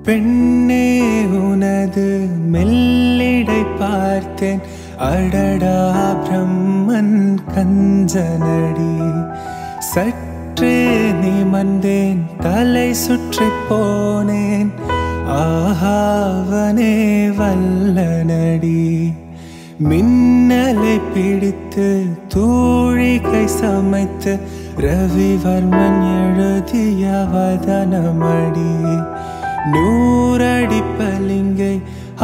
பெண்ணே உனது மெல்லிடை பார்த்தேன் அடடா பிரம்மன் கஞ்சனடி சற்றே நிமந்தேன் தலை சுற்றி போனேன் ஆஹாவனே வல்லனடி மின்னலை பிடித்து தூழிகை சமைத்து ரவிவர்மன் எழுதிய வதனமடி நூறடி பளிங்கை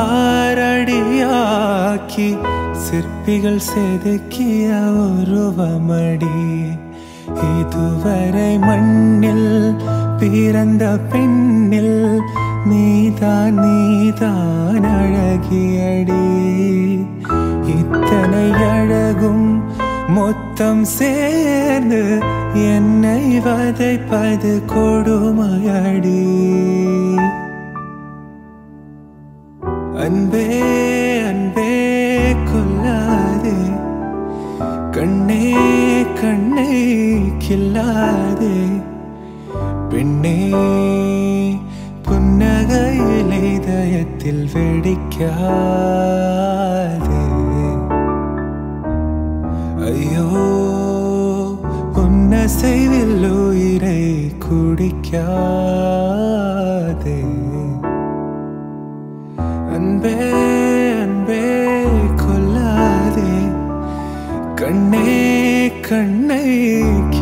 ஆறடியாக்கி சிற்பிகள் செதுக்கிய உருவமடி இதுவரை மண்ணில் பிறந்த பெண்ணில் நீதான் நீதான் அழகியடி இத்தனை அழகும் மொத்தம் சேர்ந்து என்னை வதைப்பது கொடுமையடி அன்பே அன்பே கொல்லாதே கண்ணே கண்ணை கில்லாதே பெண்ணே புன்னகையில் இதயத்தில் வெடிக்காதே ஐயோ உன்னசைவில் உயிரை குடிக்காதே அன்பே அன்பே கொல்லாதே கண்ணே கண்ணை